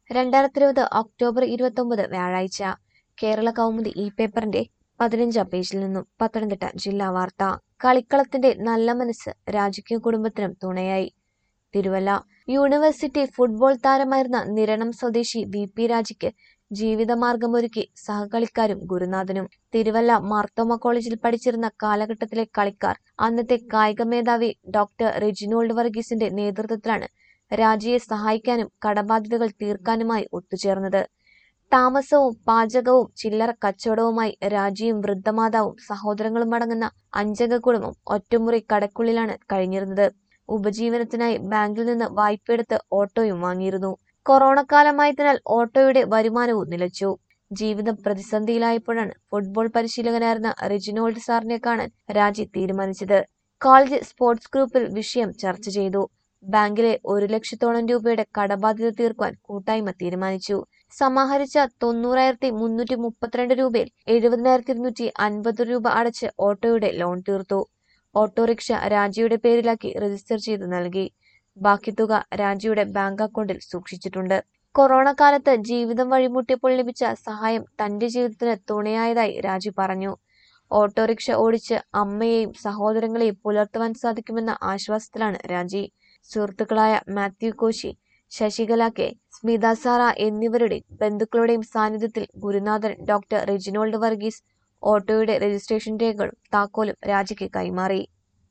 രണ്ടായിരത്തി ഇരുപത് ഒക്ടോബർ ഇരുപത്തൊമ്പത് വ്യാഴാഴ്ച കേരള കൗമുദി ഈ പേപ്പറിന്റെ പതിനഞ്ചാം പേജിൽ നിന്നും പത്തനംതിട്ട ജില്ലാ വാർത്ത കളിക്കളത്തിന്റെ നല്ല മനസ്സ് രാജിക്കും കുടുംബത്തിനും തുണയായി തിരുവല്ല യൂണിവേഴ്സിറ്റി ഫുട്ബോൾ താരമായിരുന്ന നിരണം സ്വദേശി വി പി രാജിക്ക് ജീവിതമാർഗമൊരുക്കി സഹകളിക്കാരും ഗുരുനാഥനും തിരുവല്ല മാർത്തോമ കോളേജിൽ പഠിച്ചിരുന്ന കാലഘട്ടത്തിലെ കളിക്കാർ അന്നത്തെ കായിക മേധാവി ഡോക്ടർ റെജിനോൾഡ് വർഗീസിന്റെ നേതൃത്വത്തിലാണ് രാജിയെ സഹായിക്കാനും കടബാധ്യതകൾ തീർക്കാനുമായി ഒത്തുചേർന്നത് താമസവും പാചകവും ചില്ലറ കച്ചവടവുമായി രാജിയും വൃദ്ധമാതാവും സഹോദരങ്ങളും അടങ്ങുന്ന അഞ്ചംഗ കുടുംബം ഒറ്റമുറി കടക്കുള്ളിലാണ് കഴിഞ്ഞിരുന്നത് ഉപജീവനത്തിനായി ബാങ്കിൽ നിന്ന് വായ്പയെടുത്ത് ഓട്ടോയും വാങ്ങിയിരുന്നു കൊറോണ കാലമായതിനാൽ ഓട്ടോയുടെ വരുമാനവും നിലച്ചു ജീവിതം പ്രതിസന്ധിയിലായപ്പോഴാണ് ഫുട്ബോൾ പരിശീലകനായിരുന്ന റിജിനോൾഡ് സാറിനെ കാണാൻ രാജി തീരുമാനിച്ചത് കോളേജ് സ്പോർട്സ് ഗ്രൂപ്പിൽ വിഷയം ചർച്ച ചെയ്തു ബാങ്കിലെ ഒരു ലക്ഷത്തോളം രൂപയുടെ കടബാധ്യത തീർക്കാൻ കൂട്ടായ്മ തീരുമാനിച്ചു സമാഹരിച്ച തൊണ്ണൂറായിരത്തി മുന്നൂറ്റി മുപ്പത്തിരണ്ട് രൂപയിൽ എഴുപതിനായിരത്തി ഇരുന്നൂറ്റി അൻപത് രൂപ അടച്ച് ഓട്ടോയുടെ ലോൺ തീർത്തു ഓട്ടോറിക്ഷ രാജിയുടെ പേരിലാക്കി രജിസ്റ്റർ ചെയ്ത് നൽകി ബാക്കി തുക രാജിയുടെ ബാങ്ക് അക്കൗണ്ടിൽ സൂക്ഷിച്ചിട്ടുണ്ട് കൊറോണ കാലത്ത് ജീവിതം വഴിമുട്ടിയപ്പോൾ ലഭിച്ച സഹായം തന്റെ ജീവിതത്തിന് തുണയായതായി രാജി പറഞ്ഞു ഓട്ടോറിക്ഷ ഓടിച്ച് അമ്മയെയും സഹോദരങ്ങളെയും പുലർത്തുവാൻ സാധിക്കുമെന്ന ആശ്വാസത്തിലാണ് രാജി സുഹൃത്തുക്കളായ Mathew Koshy Sasikala K Smitha Sara എന്നിവരുടെയും ബന്ധുക്കളുടെയും സാന്നിധ്യത്തിൽ ഗുരുനാഥൻ ഡോക്ടർ റെജിനോൾഡ് വർഗീസ് ഓട്ടോയുടെ രജിസ്ട്രേഷൻ രേഖകളും താക്കോലും രാജിക്ക് കൈമാറി